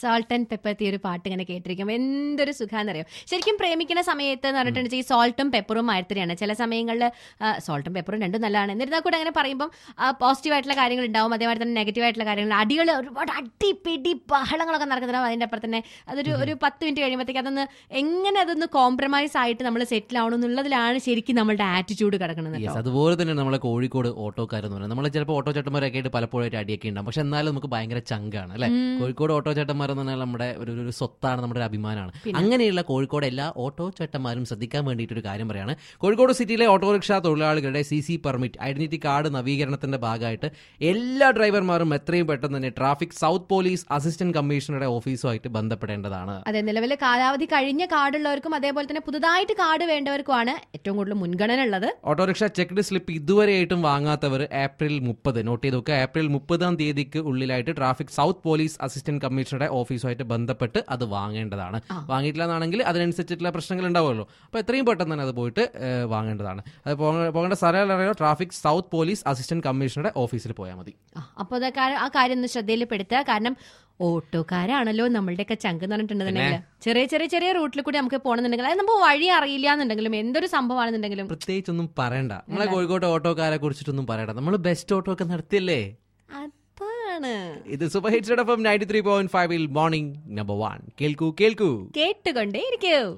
Salt and pepper തീ ഒരു പാട്ട് ഇങ്ങനെ കേട്ടിരിക്കും എന്തൊരു സുഖാന്നറിയോ ശരിക്കും പ്രേമിക്കുന്ന സമയത്ത് എന്ന് പറഞ്ഞിട്ടുണ്ടെങ്കിൽ ഈ സോൾട്ടും പെപ്പറും മാതിരിയാണ് ചില സമയങ്ങളിൽ സോൾട്ടും പെപ്പറും രണ്ടും നല്ലതാണ് എന്നിരുന്നാൽ കൂടെ അങ്ങനെ പറയുമ്പോൾ പോസിറ്റീവ് ആയിട്ടുള്ള കാര്യങ്ങൾ ഉണ്ടാവും അതേമാതിരി തന്നെ നെഗറ്റീവ് ആയിട്ടുള്ള കാര്യങ്ങൾ അടികൾ ഒരുപാട് അടി പിടി ബഹളങ്ങളൊക്കെ നടക്കുന്നുണ്ടാവും അതിന്റെ അപ്പുറം തന്നെ അതൊരു ഒരു പത്ത് മിനിറ്റ് കഴിയുമ്പോഴത്തേക്ക് അതൊന്ന് എങ്ങനെ അതൊന്ന് കോംപ്രമൈസ് ആയിട്ട് നമ്മൾ സെറ്റിൽ ആവണം എന്നുള്ളതിലാണ് ശരിക്കും നമ്മളുടെ ആറ്റിറ്റ്യൂഡ് കിടക്കുന്നത് യെസ് കേട്ടോ. അതുപോലെ തന്നെ നമ്മളെ കോഴിക്കോട് ഓട്ടോക്കാരെന്ന് പറയുന്നത് നമ്മൾ ചിലപ്പോൾ ഓട്ടോ ചേട്ടന്മാരൊക്കെ ആയിട്ട് പലപ്പോഴായിട്ട് അടിയൊക്കെ ഉണ്ടാവും പക്ഷെ എന്നാലും നമുക്ക് ഭയങ്കര ചങ്കാണ് അല്ലെ കോഴിക്കോട് ഓട്ടോ ചേട്ടന്മാർ എന്ന് പറഞ്ഞാൽ നമ്മുടെ ഒരു ഒരു സ്വത്താണ് നമ്മുടെ ഒരു അഭിമാനമാണ് അങ്ങനെയുള്ള കോഴിക്കോട് എല്ലാ ഓട്ടോ ചേട്ടന്മാരും ശ്രദ്ധിക്കാൻ വേണ്ടിയിട്ട് ഒരു കാര്യം പറയാണ് കോഴിക്കോട് സിറ്റിയിലെ ഓട്ടോറിക്ഷ തൊഴിലാളികളുടെ C C permit identity card നവീകരണത്തിന്റെ ഭാഗമായിട്ട് എല്ലാ ഡ്രൈവർമാരും എത്രയും പെട്ടെന്ന് തന്നെ ട്രാഫിക് സൗത്ത് പോലീസ് അസിസ്റ്റന്റ് കമ്മീഷണറുടെ ഓഫീസുമായിട്ട് ബന്ധപ്പെടേണ്ടതാണ് അതെ നിലവിൽ കാലാവധി കഴിഞ്ഞ കാർഡുള്ളവർക്കും അതേപോലെ തന്നെ പുതുതായിട്ട് കാർഡ് വേണ്ടവർക്കുമാണ് ഏറ്റവും കൂടുതൽ മുൻഗണന ഉള്ളത് ഓട്ടോറിക്ഷ ചെക്ക്ഡ് സ്ലിപ്പ് ഇതുവരെയായിട്ടും വാങ്ങാത്തവർ ഏപ്രിൽ മുപ്പത് നോട്ട് ചെയ്ത് നോക്കുക ഏപ്രിൽ മുപ്പതാം തീയതിക്ക് ഉള്ളിലായിട്ട് ട്രാഫിക് സൗത്ത് പോലീസ് അസിസ്റ്റന്റ് കമ്മീഷണറുടെ ഓഫീസുമായിട്ട് ബന്ധപ്പെട്ട് അത് വാങ്ങേണ്ടതാണ് വാങ്ങിയിട്ടില്ല എന്നാണെങ്കിൽ അതിനനുസരിച്ചിട്ടുള്ള പ്രശ്നങ്ങൾ ഉണ്ടാവുമല്ലോ അപ്പോൾ എത്രയും പെട്ടെന്ന് തന്നെ അത് പോയിട്ട് ഏഹ്, വാങ്ങേണ്ടതാണ് അത് പോകേണ്ട പോകേണ്ട സ്ഥലം അറിയോ ട്രാഫിക് സൗത്ത് പോലീസ് അസിസ്റ്റന്റ് കമ്മീഷണറുടെ ഓഫീസിൽ പോയാൽ മതി അപ്പോൾ അത് കാ- ആ കാര്യം ഒന്ന് ശ്രദ്ധയിൽപ്പെടുത്തുക കാരണം ഓട്ടോക്കാരാണല്ലോ നമ്മളുടെയൊക്കെ ചങ്ക് എന്ന് പറഞ്ഞിട്ടുണ്ടെന്നുണ്ടെങ്കിൽ ചെറിയ ചെറിയ ചെറിയ റൂട്ടിൽ കൂടി നമുക്ക് പോകണമെന്നുണ്ടെങ്കിൽ അത് നമുക്ക് വഴി അറിയില്ല എന്നുണ്ടെങ്കിലും എന്തൊരു സംഭവമാണെന്നുണ്ടെങ്കിലും പ്രത്യേകിച്ചൊന്നും പറയണ്ട നമ്മളെ കോഴിക്കോട്ടെ ഓട്ടോക്കാരെ കുറിച്ചിട്ടൊന്നും പറയണ്ട നമ്മൾ ബെസ്റ്റ് ഓട്ടോ ഒക്കെ നടത്തിയല്ലേ അതാണ് ഇത് super hits ninety three point ഫൈവിൽ മോർണിംഗ് നമ്പർ വൺ കേൾക്കൂ കേൾക്കൂ കേട്ടുകൊണ്ടേ ഇരിക്കൂ